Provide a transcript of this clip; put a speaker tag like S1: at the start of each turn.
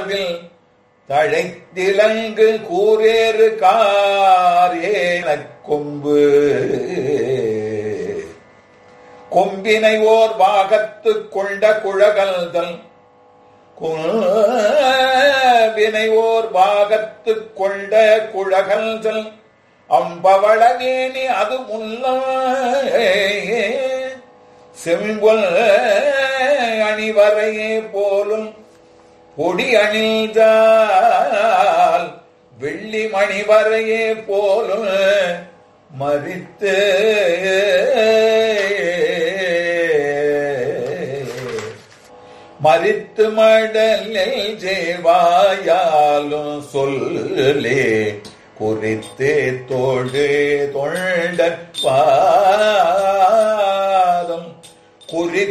S1: மார்பில் தழைத்திலங்கு கூரேறு காரேனக் கொம்பு கொம்பினை ஓர் பாகத்து கொண்ட குழகல்தல் கொம்பினை ஓர் பாகத்து கொண்ட குழகல்தல் அம்பவளவேணி அது முல்ல செம்பொல் அணிவரையே போலும் பொடி அணிந்தால் வெள்ளி மணிவரையே போலும் மறித்து மறித்து மடலில் ஜேவாயாலும் சொல்லே குறித்து தோடு தொண்ட பாதம் குறி